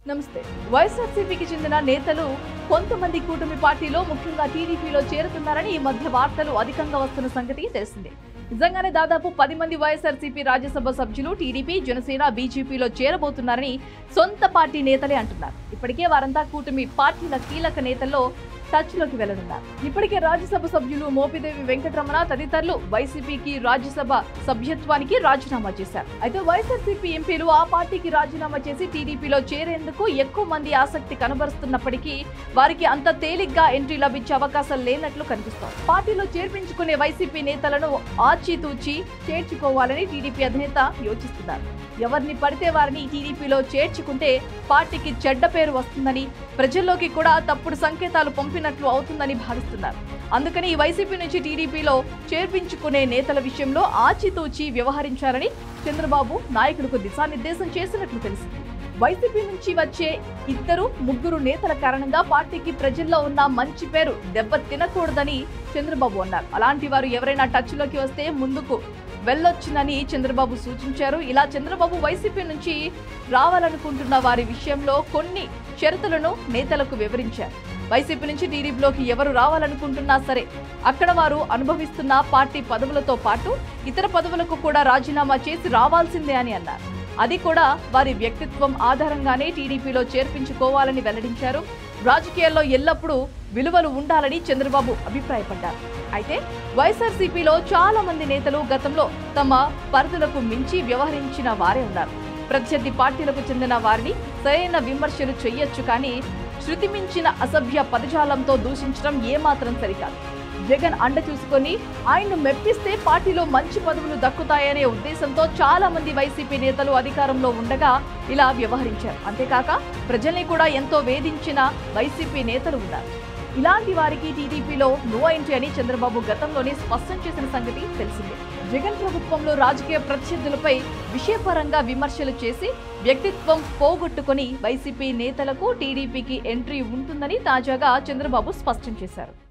నమస్తే వైఎస్ఆర్సీపీకి చెందిన నేతలు కొంతమంది కూటమి పార్టీలో ముఖ్యంగా టీడీపీలో చేరుతున్నారని ఈ మధ్య వార్తలు అధికంగా వస్తున్న సంగతి తెలిసిందే నిజంగానే దాదాపు పది మంది వైఎస్ఆర్సీపీ రాజ్యసభ సభ్యులు టీడీపీ జనసేన బీజేపీలో చేరబోతున్నారని సొంత పార్టీ నేతలే అంటున్నారు ఇప్పటికే వారంతా కూటమి పార్టీల కీలక నేతల్లో టచ్ లోకి వెళ్లనున్నారు ఇప్పటికే రాజ్యసభ సభ్యులు మోపిదేవి వెంకటరమణ తదితరులు వైసీపీకి రాజ్యసభ సభ్యత్వానికి రాజీనామా చేశారు అయితే వైఎస్ఆర్సీపీ ఎంపీలు ఆ పార్టీకి రాజీనామా చేసి టీడీపీలో చేరేందుకు ఎక్కువ మంది ఆసక్తి కనబరుస్తున్నప్పటికీ వారికి అంత తేలిగ్గా ఎంట్రీ లభించే అవకాశం లేనట్లు కనిపిస్తోంది పార్టీలో చేర్పించుకునే వైసీపీ నేతలను ఆచితూచి చేర్చుకోవాలని టీడీపీ అధినేత యోచిస్తున్నారు ఎవరిని పడితే వారిని టీడీపీలో చేర్చుకుంటే పార్టీకి చెడ్డ పేరు వస్తుందని ప్రజల్లోకి కూడా తప్పుడు సంకేతాలు పంపినట్లు అవుతుందని భావిస్తున్నారు అందుకని ఈ వైసీపీ నుంచి టీడీపీలో చేర్పించుకునే నేతల విషయంలో ఆచితూచి వ్యవహరించారని చంద్రబాబు నాయకులకు దిశానిర్దేశం చేసినట్లు తెలిసింది వైసీపీ నుంచి వచ్చే ఇద్దరు ముగ్గురు నేతల కారణంగా పార్టీకి ప్రజల్లో ఉన్న మంచి పేరు దెబ్బ తినకూడదని చంద్రబాబు అన్నారు అలాంటి వారు ఎవరైనా టచ్ లోకి వస్తే ముందుకు వెళ్ళొచ్చునని చంద్రబాబు సూచించారు ఇలా చంద్రబాబు వైసీపీ నుంచి రావాలనుకుంటున్న వారి విషయంలో కొన్ని షరతులను నేతలకు వివరించారు వైసీపీ నుంచి టీడీపీలోకి ఎవరు రావాలనుకుంటున్నా సరే అక్కడ వారు అనుభవిస్తున్న పార్టీ పదవులతో పాటు ఇతర పదవులకు కూడా రాజీనామా చేసి రావాల్సిందే అని అన్నారు అది కూడా వారి వ్యక్తిత్వం ఆధారంగానే టీడీపీలో చేర్పించుకోవాలని వెల్లడించారు రాజకీయాల్లో ఎల్లప్పుడూ విలువలు ఉండాలని చంద్రబాబు అభిప్రాయపడ్డారు అయితే వైఎస్ఆర్సీపీలో చాలా మంది నేతలు గతంలో తమ పరిధులకు మించి వ్యవహరించిన వారే ఉన్నారు ప్రత్యర్థి పార్టీలకు చెందిన వారిని సరైన విమర్శలు చేయొచ్చు కానీ శృతి మించిన అసభ్య పదజాలంతో దూషించడం ఏమాత్రం సరికాదు జగన్ అండ చూసుకొని ఆయన్ను మెప్పిస్తే పార్టీలో మంచి పదవులు దక్కుతాయనే ఉద్దేశంతో చాలా మంది వైసీపీ నేతలు అధికారంలో ఉండగా ఇలా వ్యవహరించారు అంతేకాక ప్రజల్ని కూడా ఎంతో వేధించిన వైసీపీ నేతలు ఉన్నారు ఇలాంటి వారికి టీడీపీలో నో ఎంట్రీ అని చంద్రబాబు గతంలోనే స్పష్టం చేసిన సంగతి తెలిసిందే జగన్ ప్రభుత్వంలో రాజకీయ ప్రత్యర్థులపై విషయపరంగా విమర్శలు చేసి వ్యక్తిత్వం పోగొట్టుకొని వైసీపీ నేతలకు టీడీపీకి ఎంట్రీ ఉంటుందని తాజాగా చంద్రబాబు స్పష్టం చేశారు